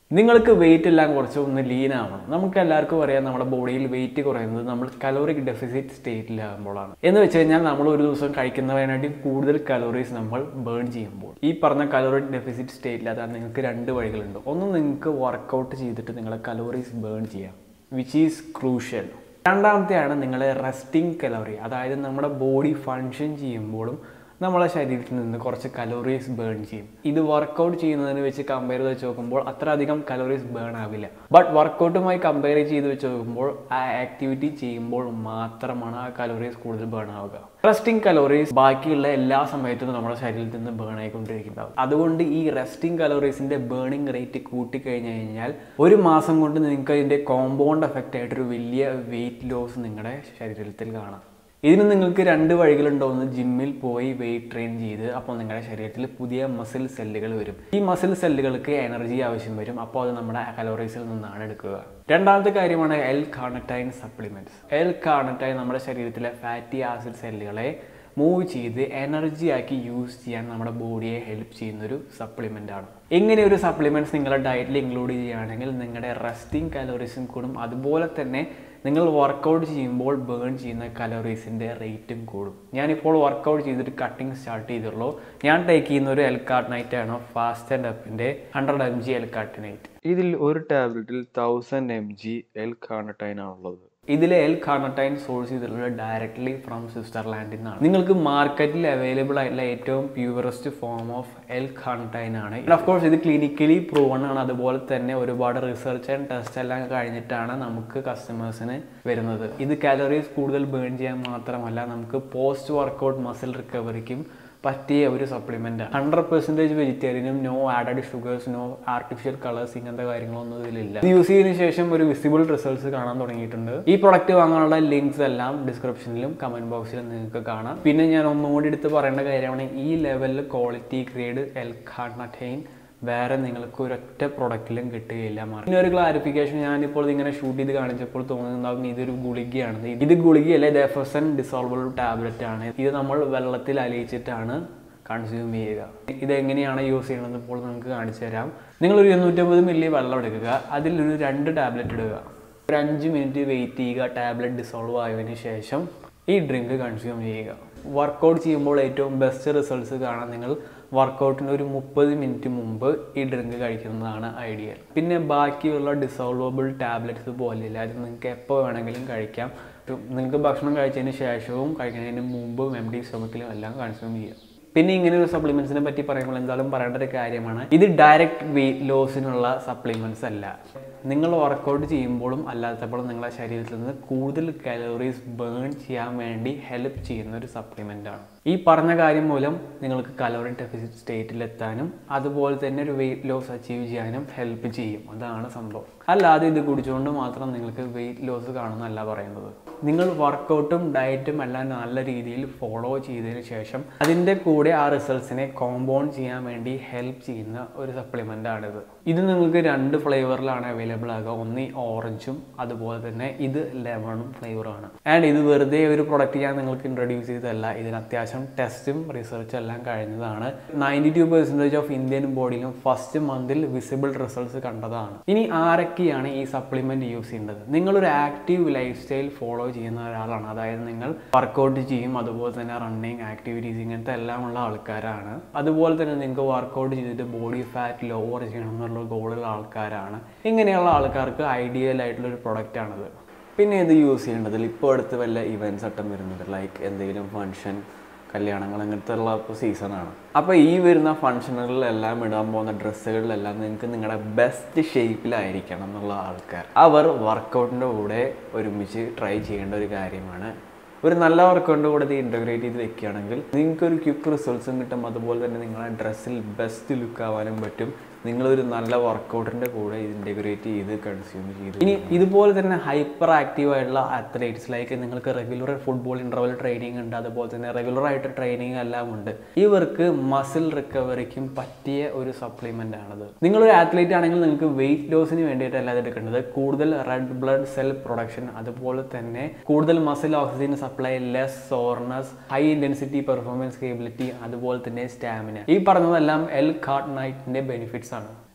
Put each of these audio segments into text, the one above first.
നിങ്ങൾക്ക് വെയിറ്റ് എല്ലാം കുറച്ച് ഒന്ന് ലീൻ ആവണം നമുക്ക് എല്ലാവർക്കും അറിയാം നമ്മുടെ ബോഡിയിൽ വെയിറ്റ് കുറയുന്നത് നമ്മൾ കലോറിക് ഡെഫിസിറ്റ് സ്റ്റേറ്റിലാകുമ്പോഴാണ് എന്ന് വെച്ച് കഴിഞ്ഞാൽ നമ്മൾ ഒരു ദിവസം കഴിക്കുന്നതിനായിട്ട് കൂടുതൽ കലോറീസ് നമ്മൾ ബേൺ ചെയ്യുമ്പോൾ ഈ പറഞ്ഞ കലോറിക് ഡെഫിസിറ്റ് സ്റ്റേറ്റിൽ അതാണ് നിങ്ങൾക്ക് രണ്ട് വഴികളുണ്ട് ഒന്ന് നിങ്ങൾക്ക് വർക്കൗട്ട് ചെയ്തിട്ട് നിങ്ങളെ കലോറീസ് ബേൺ ചെയ്യാം വിച്ച് ഈസ് ക്രൂഷ്യൽ രണ്ടാമത്തെയാണ് നിങ്ങളെ റെസ്റ്റിംഗ് കലോറി അതായത് നമ്മുടെ ബോഡി ഫങ്ഷൻ ചെയ്യുമ്പോഴും നമ്മളെ ശരീരത്തിൽ നിന്ന് കുറച്ച് കലോറീസ് ബേൺ ചെയ്യും ഇത് വർക്കൗട്ട് ചെയ്യുന്നതിന് വെച്ച് കമ്പയർ ചെയ്ത് വെച്ച് നോക്കുമ്പോൾ അത്ര അധികം കലോറീസ് ബേൺ ആവില്ല ബട്ട് വർക്കൗട്ടുമായി കമ്പയർ ചെയ്ത് വെച്ച് നോക്കുമ്പോൾ ആ ആക്ടിവിറ്റി ചെയ്യുമ്പോൾ മാത്രമാണ് ആ കലോറീസ് കൂടുതൽ ബേൺ ആവുക റെസ്റ്റിംഗ് കലോറീസ് ബാക്കിയുള്ള എല്ലാ സമയത്തും നമ്മുടെ ശരീരത്തിൽ നിന്ന് ബേൺ ആയിക്കൊണ്ടിരിക്കുന്നതാവും അതുകൊണ്ട് ഈ റെസ്റ്റിംഗ് കലോറീസിന്റെ ബേണിംഗ് റേറ്റ് കൂട്ടിക്കഴിഞ്ഞ് കഴിഞ്ഞാൽ ഒരു മാസം കൊണ്ട് നിങ്ങൾക്ക് അതിന്റെ കോമ്പൗണ്ട് എഫക്റ്റ് ആയിട്ടൊരു വലിയ വെയിറ്റ് ലോസ് നിങ്ങളുടെ ശരീരത്തിൽ കാണാം ഇതിന് നിങ്ങൾക്ക് രണ്ട് വഴികളുണ്ടോ ഒന്ന് ജിമ്മിൽ പോയി വെയിറ്റ് ട്രെയിൻ ചെയ്ത് അപ്പോൾ നിങ്ങളുടെ ശരീരത്തിൽ പുതിയ മസിൽ സെല്ലുകൾ വരും ഈ മസിൽ സെല്ലുകൾക്ക് എനർജി ആവശ്യം വരും അപ്പോൾ അത് നമ്മുടെ കലോറീസിൽ നിന്നാണ് എടുക്കുക രണ്ടാമത്തെ കാര്യമാണ് L carnitine supplements L carnitine നമ്മുടെ ശരീരത്തിലെ ഫാറ്റി ആസിഡ് സെല്ലുകളെ മൂവ് ചെയ്ത് എനർജി ആക്കി യൂസ് ചെയ്യാൻ നമ്മുടെ ബോഡിയെ ഹെൽപ്പ് ചെയ്യുന്ന ഒരു സപ്ലിമെൻ്റ് ആണ് ഇങ്ങനെ ഒരു സപ്ലിമെൻറ്റ്സ് നിങ്ങളുടെ ഡയറ്റിൽ ഇൻക്ലൂഡ് ചെയ്യുകയാണെങ്കിൽ നിങ്ങളുടെ റെസ്റ്റിംഗ് കലോറീസും കൂടും അതുപോലെ തന്നെ നിങ്ങൾ വർക്കൗട്ട് ചെയ്യുമ്പോൾ ബേൺ ചെയ്യുന്ന കലോറീസിൻ്റെ റേറ്റും കൂടും ഞാനിപ്പോൾ വർക്കൗട്ട് ചെയ്തിട്ട് കട്ടിങ് സ്റ്റാർട്ട് ചെയ്തുള്ളൂ ഞാൻ ടേക്ക് ചെയ്യുന്ന ഒരു എൽകാർട്ടിനൈറ്റ് ആണ് ഫാസ്റ്റ് ആൻഡ് അപ്പിൻ്റെ ഹൺഡ്രഡ് എം ജി എൽകാർട്ടിനൈറ്റ് ഇതിൽ ഒരു ടാബ്ലറ്റിൽ thousand M G L carnitine ആണുള്ളത് ഇതിലെ എൽ കാർണറ്റൈൻ സോഴ്സ് ചെയ്തിട്ടുള്ളത് ഡയറക്ട്ലി ഫ്രം സ്വിറ്റ്സർലാൻഡിൽ നിന്നാണ് നിങ്ങൾക്ക് മാർക്കറ്റിൽ അവൈലബിൾ ആയിട്ടുള്ള ഏറ്റവും purest form of L carnitine ആണ് ഓഫ് കോഴ്സ് ഇത് ക്ലിനിക്കലി പ്രൂവൺ ആണ് അതുപോലെ തന്നെ ഒരുപാട് റിസർച്ച് ആൻഡ് ടെസ്റ്റ് എല്ലാം കഴിഞ്ഞിട്ടാണ് നമുക്ക് കസ്റ്റമേഴ്സിന് വരുന്നത് ഇത് കാലറീസ് കൂടുതൽ ബേൺ ചെയ്യാൻ മാത്രമല്ല നമുക്ക് പോസ്റ്റ് വർക്കൗട്ട് മസിൽ റിക്കവറിക്കും പറ്റിയ ഒരു സപ്ലിമെൻ്റ് ആണ് ഹൺഡ്രഡ് പെർസെൻറ്റേജ് വെജിറ്റേറിയനും no added sugars no artificial colours ഇങ്ങനത്തെ കാര്യങ്ങളൊന്നും ഇതിലില്ല ഇത് യൂസ് ചെയ്തതിനു ശേഷം ഒരു വിസിബിൾ റിസൾട്ട്സ് കാണാൻ തുടങ്ങിയിട്ടുണ്ട് ഈ പ്രൊഡക്റ്റ് വാങ്ങാനുള്ള ലിങ്ക്സ് എല്ലാം ഡിസ്ക്രിപ്ഷനിലും കമന്റ് ബോക്സിലും നിങ്ങൾക്ക് കാണാം പിന്നെ ഞാൻ ഒന്നുകൂടി എടുത്ത് പറയേണ്ട കാര്യമാണ് ഈ ലെവലിൽ ക്വാളിറ്റി ഗ്രേഡ് എൽ കാർണറ്റൈൻ വേറെ നിങ്ങൾക്ക് ഒരൊറ്റ പ്രൊഡക്റ്റിലും കിട്ടുകയില്ല മാറി പിന്നെ ഒരു ക്ലാരിഫിക്കേഷൻ ഞാനിപ്പോൾ ഇങ്ങനെ ഷൂട്ട് ചെയ്ത് കാണിച്ചപ്പോൾ തോന്നുന്നുണ്ടാവും ഇതൊരു ഗുളികയാണ് ഇത് ഗുളികയല്ല ഡെഫസൻ ഡിസോൾവബിൾ ടാബ്ലറ്റ് ആണ് ഇത് നമ്മൾ വെള്ളത്തിൽ അലിയിച്ചിട്ടാണ് കൺസ്യൂം ചെയ്യുക ഇതെങ്ങനെയാണ് യൂസ് ചെയ്യണമെന്ന് ഇപ്പോൾ നമുക്ക് കാണിച്ചു തരാം നിങ്ങളൊരു ഇരുന്നൂറ്റമ്പത് മില്ലി വെള്ളം എടുക്കുക അതിൽ ഒരു രണ്ട് ടാബ്ലറ്റ് ഇടുക ഒരു അഞ്ച് മിനിറ്റ് വെയിറ്റ് ചെയ്യുക ടാബ്ലറ്റ് ഡിസോൾവ് ആയതിനു ശേഷം ഈ ഡ്രിങ്ക് കൺസ്യൂം ചെയ്യുക വർക്കൗട്ട് ചെയ്യുമ്പോൾ ഏറ്റവും ബെസ്റ്റ് റിസൾട്ട്സ് കാണാൻ നിങ്ങൾ വർക്കൗട്ടിന് ഒരു മുപ്പത് മിനിറ്റ് മുമ്പ് ഈ ഡ്രിങ്ക് കഴിക്കുന്നതാണ് ഐഡിയൽ പിന്നെ ബാക്കിയുള്ള ഡിസോൾവബിൾ ടാബ്ലറ്റ്സ് പോലെയില്ല അത് നിങ്ങൾക്ക് എപ്പോൾ വേണമെങ്കിലും കഴിക്കാം നിങ്ങൾക്ക് ഭക്ഷണം കഴിച്ചതിന് ശേഷവും കഴിക്കുന്നതിന് മുമ്പും എം ഡി സ്റ്റൊമക്കിലും എല്ലാം കൺസ്യൂം ചെയ്യാം പിന്നെ ഇങ്ങനെ ഒരു സപ്ലിമെന്റ്സിനെ പറ്റി പറയുമ്പോൾ എന്തായാലും പറയേണ്ട ഒരു കാര്യമാണ് ഇത് ഡയറക്റ്റ് വെയിറ്റ് ലോസിനുള്ള സപ്ലിമെന്റ്സ് അല്ല നിങ്ങൾ വർക്കൗട്ട് ചെയ്യുമ്പോഴും അല്ലാത്തപ്പോഴും നിങ്ങളുടെ ശരീരത്തിൽ നിന്ന് കൂടുതൽ കലോറീസ് ബേൺ ചെയ്യാൻ വേണ്ടി ഹെൽപ്പ് ചെയ്യുന്ന ഒരു സപ്ലിമെൻ്റ് ആണ് ഈ പറഞ്ഞ കാര്യം മൂലം നിങ്ങൾക്ക് കലോറി ഡെഫിസിറ്റ് സ്റ്റേറ്റിലെത്താനും അതുപോലെ തന്നെ ഒരു വെയിറ്റ് ലോസ് അച്ചീവ് ചെയ്യാനും ഹെൽപ്പ് ചെയ്യും അതാണ് സംഭവം അല്ലാതെ ഇത് കുടിച്ചുകൊണ്ട് മാത്രം നിങ്ങൾക്ക് വെയിറ്റ് ലോസ് കാണുന്നല്ല പറയുന്നത് നിങ്ങൾ വർക്കൗട്ടും ഡയറ്റും എല്ലാം നല്ല രീതിയിൽ ഫോളോ ചെയ്തതിന് ശേഷം അതിൻ്റെ കൂടെ ആ റിസൾട്ട്സിനെ കോമ്പൗണ്ട് ചെയ്യാൻ വേണ്ടി ഹെൽപ്പ് ചെയ്യുന്ന ഒരു സപ്ലിമെൻ്റ് ആണിത് ഇത് നിങ്ങൾക്ക് രണ്ട് ഫ്ലേവറിലാണ് അവൈലബിൾ ആകുക ഒന്ന് ഓറഞ്ചും അതുപോലെ തന്നെ ഇത് ലെമണും ഫ്ലേവറാണ് ആൻഡ് ഇത് വെറുതെ ഒരു പ്രൊഡക്റ്റ് ഞാൻ നിങ്ങൾക്ക് ഇൻട്രൊഡ്യൂസ് ചെയ്തതല്ല ഇതിന് അത്യാവശ്യം ടെസ്റ്റും റിസർച്ചും എല്ലാം കഴിഞ്ഞതാണ് ninety two percentage of Indian ബോഡിയിലും ഫസ്റ്റ് മന്തിൽ വിസിബിൾ റിസൾട്ട്സ് കണ്ടതാണ് ഇനി ആരൊക്കെയാണ് ഈ സപ്ലിമെന്റ് യൂസ് ചെയ്യേണ്ടത് നിങ്ങളൊരു ആക്റ്റീവ് ലൈഫ് സ്റ്റൈൽ ഫോളോ ചെയ്യുന്ന ഒരാളാണ് അതായത് നിങ്ങൾ വർക്കൗട്ട് ചെയ്യും അതുപോലെ തന്നെ റണ്ണിങ് ആക്ടിവിറ്റീസ് ഇങ്ങനത്തെ എല്ലാം ഉള്ള ആൾക്കാരാണ് അതുപോലെ തന്നെ നിങ്ങൾക്ക് വർക്കൗട്ട് ചെയ്തിട്ട് ബോഡി ഫാറ്റ് ലോവർ ചെയ്യണം എന്നുള്ള ഗോളുള്ള ആൾക്കാരാണ് ഇങ്ങനെയുള്ള ആൾക്കാർക്ക് ഐഡിയൽ ആയിട്ടുള്ള ഒരു പ്രൊഡക്റ്റ് ആണിത് പിന്നെ ഇത് യൂസ് ചെയ്യേണ്ടതിൽ ഇപ്പോൾ അടുത്ത് വല്ല ഇവൻറ്റ്സ് അട്ടം വരുന്നുണ്ട് ലൈക്ക് എന്തെങ്കിലും ഫങ്ഷൻ കല്യാണങ്ങൾ അങ്ങനത്തെ ഉള്ള സീസണാണ് അപ്പോൾ ഈ വരുന്ന ഫംഗ്ഷനുകളിലെല്ലാം ഇടാൻ പോകുന്ന ഡ്രസ്സുകളിലെല്ലാം നിങ്ങൾക്ക് നിങ്ങളുടെ ബെസ്റ്റ് ഷേപ്പിലായിരിക്കണം എന്നുള്ള ആൾക്കാർ അവർ വർക്കൗട്ടിൻ്റെ കൂടെ ഒരുമിച്ച് ട്രൈ ചെയ്യേണ്ട ഒരു കാര്യമാണ് ഒരു നല്ല വർക്കൗട്ടിൻ്റെ കൂടെ ഇത് ഇൻ്റഗ്രേറ്റ് ചെയ്ത് വെക്കുകയാണെങ്കിൽ നിങ്ങൾക്ക് ഒരു ക്വിക്ക് റിസൾട്ട്സും കിട്ടും അതുപോലെ തന്നെ നിങ്ങളുടെ ഡ്രസ്സിൽ ബെസ്റ്റ് ലുക്ക് ആവാനും പറ്റും നിങ്ങളൊരു നല്ല വർക്കൗട്ടിൻ്റെ കൂടെ ഇത് ഇൻ്റഗ്രേറ്റ് ചെയ്ത് കൺസ്യൂം ചെയ്ത് ഇനി ഇതുപോലെ തന്നെ ഹൈപ്പർ ആക്റ്റീവ് ആയിട്ടുള്ള അത്ലറ്റ്സ് ലൈക്ക് നിങ്ങൾക്ക് റെഗുലർ ഫുട്ബോൾ ഇൻ്റർവൽ ട്രെയിനിങ് ഉണ്ട് അതുപോലെ തന്നെ റെഗുലർ ആയിട്ട് ട്രെയിനിങ് എല്ലാം ഉണ്ട് ഇവർക്ക് മസിൽ റിക്കവറിക്കും പറ്റിയ ഒരു സപ്ലിമെൻ്റ് ആണത് നിങ്ങളൊരു ആത്ലറ്റ് ആണെങ്കിൽ നിങ്ങൾക്ക് വെയിറ്റ് ലോസിന് വേണ്ടിയിട്ടല്ല ഇത് എടുക്കേണ്ടത് കൂടുതൽ റെഡ് ബ്ലഡ് സെൽ പ്രൊഡക്ഷൻ അതുപോലെ തന്നെ കൂടുതൽ muscle oxygen supply less soreness high intensity performance capability അതുപോലെ തന്നെ സ്റ്റാമിന ഈ പറഞ്ഞതെല്ലാം എൽ കാർട്ട് നൈറ്റിൻ്റെ ബെനിഫിറ്റ്സ് ആണ്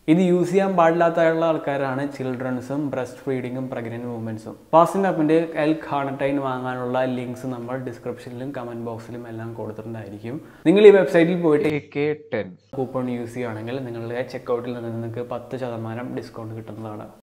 ഇത് യൂസ് ചെയ്യാൻ പാടില്ലാത്ത ആൾക്കാരാണ് ചിൽഡ്രൻസും ബ്രസ്റ്റ് ഫീഡിങ്ങും പ്രഗ്നൻറ്റ് വുമൻസും ഫാസ്റ്റിൻ ആപ്പിൻ്റെ എൽ കാർണറ്റൈൻ വാങ്ങാനുള്ള ലിങ്ക്സ് നമ്മൾ ഡിസ്ക്രിപ്ഷനിലും കമൻറ്റ് ബോക്സിലും എല്ലാം കൊടുത്തിട്ടുണ്ടായിരിക്കും നിങ്ങൾ ഈ വെബ്സൈറ്റിൽ പോയിട്ട് A K ten coupon use ചെയ്യുകയാണെങ്കിൽ നിങ്ങളുടെ ചെക്കൗട്ടിൽ നിന്ന് നിങ്ങൾക്ക് പത്ത് ശതമാനം ഡിസ്കൗണ്ട് കിട്ടുന്നതാണ്